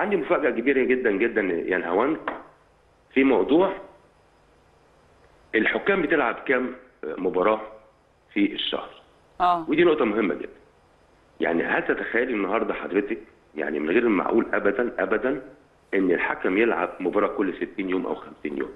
عندي مفاجاه كبيره جدا جدا يا نهاوند في موضوع الحكام بتلعب كام مباراه في الشهر اه ودي نقطه مهمه جدا يعني هل تتخيلي النهارده حضرتك يعني من غير المعقول ابدا ابدا ان الحكم يلعب مباراه كل 60 يوم او 50 يوم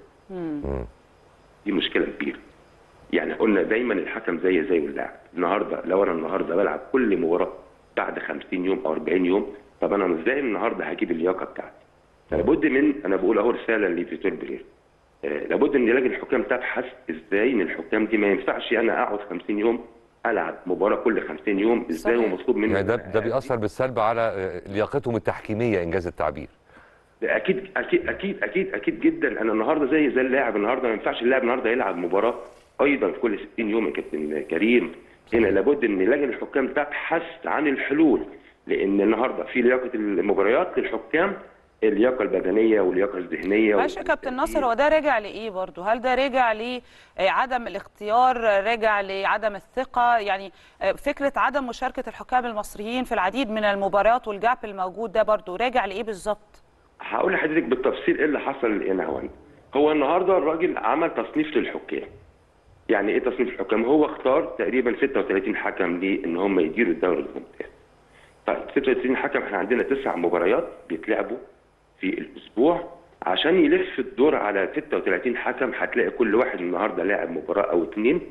دي مشكله كبيره يعني قلنا دايما الحكم زي زي اللاعب النهارده لو انا النهارده بلعب كل مباراه بعد 50 يوم او 40 يوم طب انا ازاي النهارده هجيب اللياقه بتاعتي لابد من انا بقول اهو رساله لفيتور برير آه، لابد ان لجنه الحكام تبحث ازاي ان الحكام دي ما ينفعش انا اقعد 50 يوم العب مباراه كل 50 يوم ازاي صحيح. ومطلوب مني يعني ده ده بيأثر بالسلب على آه، لياقتهم التحكيميه انجاز التعبير ده اكيد اكيد اكيد اكيد اكيد جدا انا النهارده زي زي اللاعب النهارده ما ينفعش اللاعب النهارده يلعب مباراه ايضا كل 60 يوم يا كابتن كريم هنا لابد ان لجنه الحكام تبحث عن الحلول لان النهارده في لياقه المباريات للحكام اللياقه البدنيه واللياقه الذهنيه ماشي يا كابتن ناصر هو ده راجع لايه برضو هل ده راجع لعدم الاختيار راجع لعدم الثقه يعني آه، فكره عدم مشاركه الحكام المصريين في العديد من المباريات والجاب الموجود ده برضو راجع لايه بالظبط هقول لحضرتك بالتفصيل ايه اللي حصل هنا هو هو النهارده الراجل عمل تصنيف للحكام يعني ايه تصنيف الحكام هو اختار تقريبا 36 حكم ليه ان هم يديروا الدوري الممتاز طيب 36 حكم احنا عندنا تسع مباريات بيتلعبوا في الاسبوع عشان يلف الدور على 36 حكم هتلاقي كل واحد النهارده لاعب مباراه او اثنين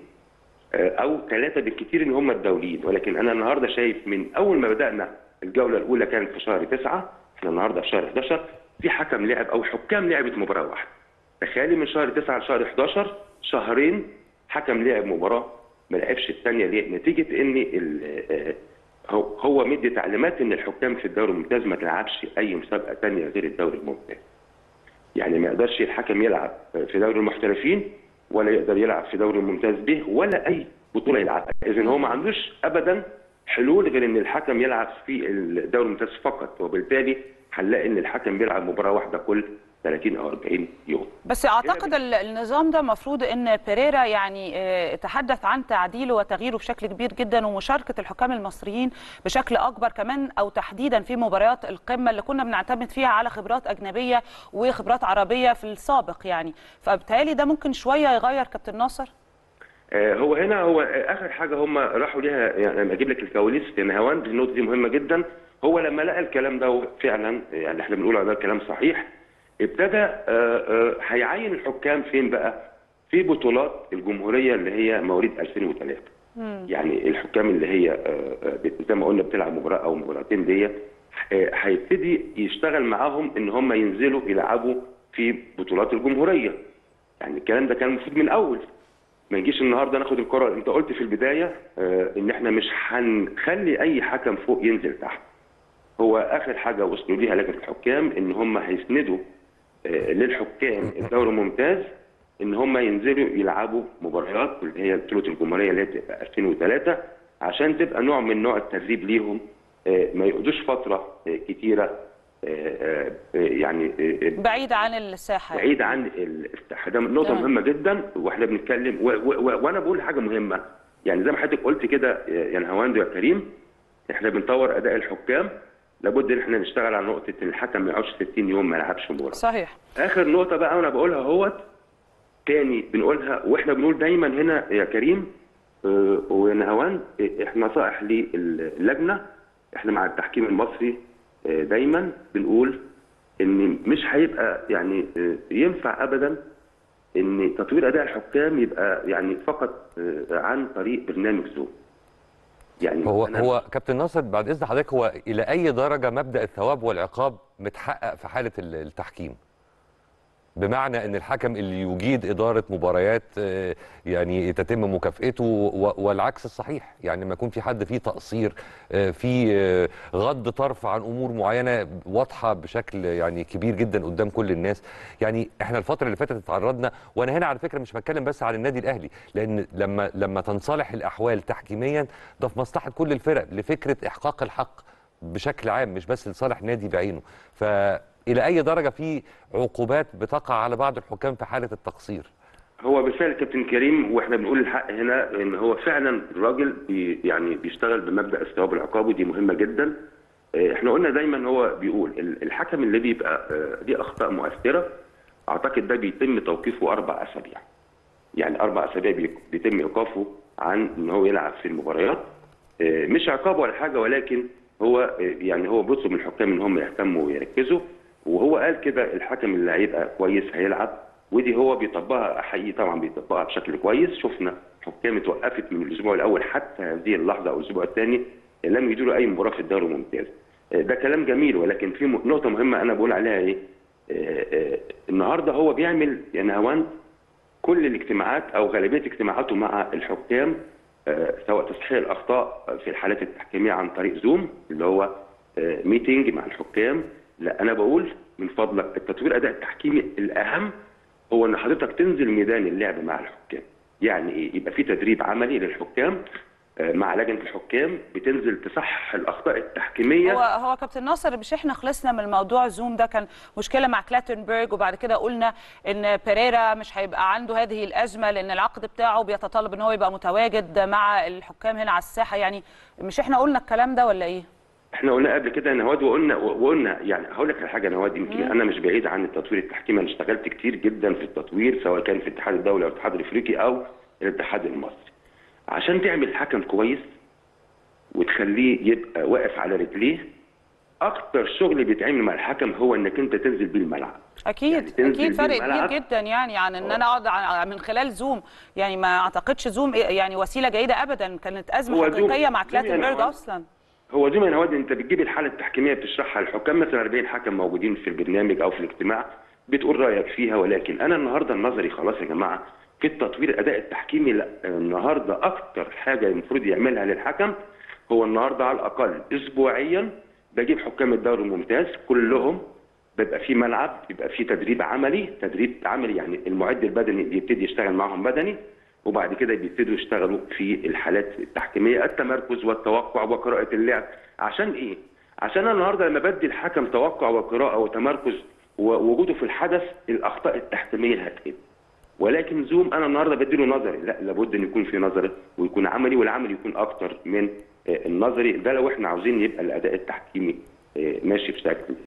او ثلاثه بالكثير ان هم الدوليين ولكن انا النهارده شايف من اول ما بدانا الجوله الاولى كانت في شهر تسعه احنا النهارده في شهر 11 في حكم لعب او حكام لعبت مباراه واحده تخيلي من شهر 9 لشهر 11 شهرين حكم لعب مباراه ما لعبش الثانيه ليه؟ نتيجه ان ال- آه، هو هو مدي تعليمات ان الحكام في الدوري الممتاز ما تلعبش اي مسابقه ثانيه غير الدوري الممتاز. يعني ما يقدرش الحكم يلعب في دوري المحترفين ولا يقدر يلعب في دوري الممتاز به ولا اي بطوله يلعبها، اذا هو ما عندوش ابدا حلول غير ان الحكم يلعب في الدوري الممتاز فقط وبالتالي هنلاقي ان الحكم بيلعب مباراه واحده كل 30 او 40 يوم. بس اعتقد ال- النظام ده المفروض ان بيريرا يعني آه، تحدث عن تعديله وتغييره بشكل كبير جدا ومشاركه الحكام المصريين بشكل اكبر كمان او تحديدا في مباريات القمه اللي كنا بنعتمد فيها على خبرات اجنبيه وخبرات عربيه في السابق يعني فبالتالي ده ممكن شويه يغير كابتن ناصر آه، هو هنا هو آه، اخر حاجه هم راحوا ليها يعني لما اجيب لك الكواليس في نهاوند النقطه دي مهمه جدا هو لما لقى الكلام ده فعلا يعني احنا بنقول على ده الكلام صحيح ابتدى آه، آه، هيعين الحكام فين بقى؟ في بطولات الجمهوريه اللي هي مواليد 2003 يعني الحكام اللي هي آه، آه، بت- زي ما قلنا بتلعب مباراه او مباراتين ديت آه، هيبتدي يشتغل معاهم ان هم ينزلوا يلعبوا في بطولات الجمهوريه يعني الكلام ده كان المفروض من الاول ما نجيش النهارده ناخد القرار انت قلت في البدايه آه، ان احنا مش هنخلي اي حكم فوق ينزل تحت هو اخر حاجه وصلوا ليها لجنه الحكام ان هم هيسندوا آه، للحكام الدوري الممتاز ان هم ينزلوا يلعبوا مباريات اللي هي بطوله الجمهوريه اللي هي بتبقى 2003 عشان تبقى نوع من نوع التدريب ليهم آه، ما يقعدوش فتره آه، كتيره آه، آه، آه، يعني آه، آه، بعيد عن الساحه يعني. بعيد عن الافتتاح ده نقطه تمام. مهمه جدا واحنا بنتكلم و و و وانا بقول حاجه مهمه يعني زي ما حضرتك قلت كده يا نهاوند يا كريم احنا بنطور اداء الحكام لابد ان احنا نشتغل على نقطه ان الحكم ما يقعدش 60 يوم ما يلعبش مباراه صحيح اخر نقطه بقى وانا بقولها اهوت تاني بنقولها واحنا بنقول دايما هنا يا كريم آه، ويا نهاوند آه، احنا نصائح للجنه احنا مع التحكيم المصري آه، دايما بنقول ان مش هيبقى يعني آه، ينفع ابدا ان تطوير اداء الحكام يبقى يعني فقط آه، عن طريق برنامج زوم يعني هو أنا- هو كابتن ناصر بعد اذن حضرتك هو الى اي درجه مبدا الثواب والعقاب متحقق في حاله ال- التحكيم بمعنى ان الحكم اللي يجيد اداره مباريات آه، يعني تتم مكافئته و- والعكس الصحيح يعني لما يكون في حد فيه تقصير آه، في آه، غض طرف عن امور معينه واضحه بشكل يعني كبير جدا قدام كل الناس يعني احنا الفتره اللي فاتت اتعرضنا وانا هنا على فكره مش بتكلم بس عن النادي الاهلي لان لما لما تنصلح الاحوال تحكيميا ده في مصلحه كل الفرق لفكره احقاق الحق بشكل عام مش بس لصالح نادي بعينه فإلى أي درجة في عقوبات بتقع على بعض الحكام في حالة التقصير هو بالفعل كابتن كريم واحنا بنقول الحق هنا ان هو فعلا الراجل بي يعني بيشتغل بمبدا الثواب والعقاب ودي مهمه جدا آه، احنا قلنا دايما هو بيقول ال- الحكم اللي بيبقى آه، ليه اخطاء مؤثره اعتقد ده بيتم توقيفه اربع اسابيع يعني اربع اسابيع بي- بيتم ايقافه عن ان هو يلعب في المباريات آه، مش عقاب ولا حاجه ولكن هو آه، يعني هو بيطلب من الحكام ان هم يهتموا ويركزوا وهو قال كده الحكم اللي هيبقى كويس هيلعب ودي هو بيطبقها حقيقي طبعا بيطبقها بشكل كويس شفنا حكام اتوقفت من الاسبوع الاول حتى هذه اللحظه او الاسبوع الثاني لم يديروا اي مباراه في الدوري الممتاز آه، ده كلام جميل ولكن في م- نقطه مهمه انا بقول عليها ايه آه، آه، النهارده هو بيعمل يا نهاوند كل الاجتماعات او غالبيه اجتماعاته مع الحكام آه، سواء تصحيح الاخطاء في الحالات التحكيميه عن طريق زوم اللي هو آه، ميتنج مع الحكام لا انا بقول من فضلك التطوير الاداء التحكيمي الاهم هو ان حضرتك تنزل ميدان اللعب مع الحكام يعني ايه يبقى في تدريب عملي للحكام آه، مع لجنه الحكام بتنزل تصحح الاخطاء التحكيميه هو هو كابتن ناصر مش احنا خلصنا من موضوع زوم ده كان مشكله مع كلاتنبرج وبعد كده قلنا ان بيريرا مش هيبقى عنده هذه الازمه لان العقد بتاعه بيتطلب ان هو يبقى متواجد مع الحكام هنا على الساحه يعني مش احنا قلنا الكلام ده ولا ايه؟ احنا قلنا قبل كده يا نواد وقلنا وقلنا يعني هقول لك على حاجه يا نواد يمكن انا مش بعيد عن التطوير التحكيمي انا اشتغلت كتير جدا في التطوير سواء كان في الاتحاد الدولي او الاتحاد الافريقي او الاتحاد المصري عشان تعمل حكم كويس وتخليه يبقى واقف على رجليه اكتر شغل بيتعمل مع الحكم هو انك انت تنزل بيه الملعب اكيد يعني تنزل اكيد فرق بالملعب. كبير جدا يعني عن ان انا اقعد ع- من خلال زوم يعني ما اعتقدش زوم يعني وسيله جيده ابدا كانت ازمه هو زوم- حقيقيه مع زوم يعني كلاتنبرج هو- اصلا هو زي ما يا نواد انت بتجيب الحاله التحكيميه بتشرحها للحكام مثلا 40 حكم موجودين في البرنامج او في الاجتماع بتقول رايك فيها ولكن انا النهارده النظري خلاص يا جماعه في التطوير الاداء التحكيمي لا النهارده اكتر حاجه المفروض يعملها للحكم هو النهارده على الاقل اسبوعيا بجيب حكام الدوري الممتاز كلهم بيبقى في ملعب بيبقى في تدريب عملي تدريب عملي يعني المعد البدني بيبتدي يشتغل معاهم بدني وبعد كده بيبتدوا يشتغلوا في الحالات التحكيميه التمركز والتوقع وقراءه اللعب عشان ايه؟ عشان انا النهارده لما بدي الحكم توقع وقراءه وتمركز ووجوده في الحدث الاخطاء التحكيميه هتقل ولكن زوم انا النهارده بديله نظري لا لابد ان يكون في نظري ويكون عملي والعملي يكون اكتر من آه، النظري ده لو احنا عاوزين يبقى الاداء التحكيمي آه، ماشي بشكل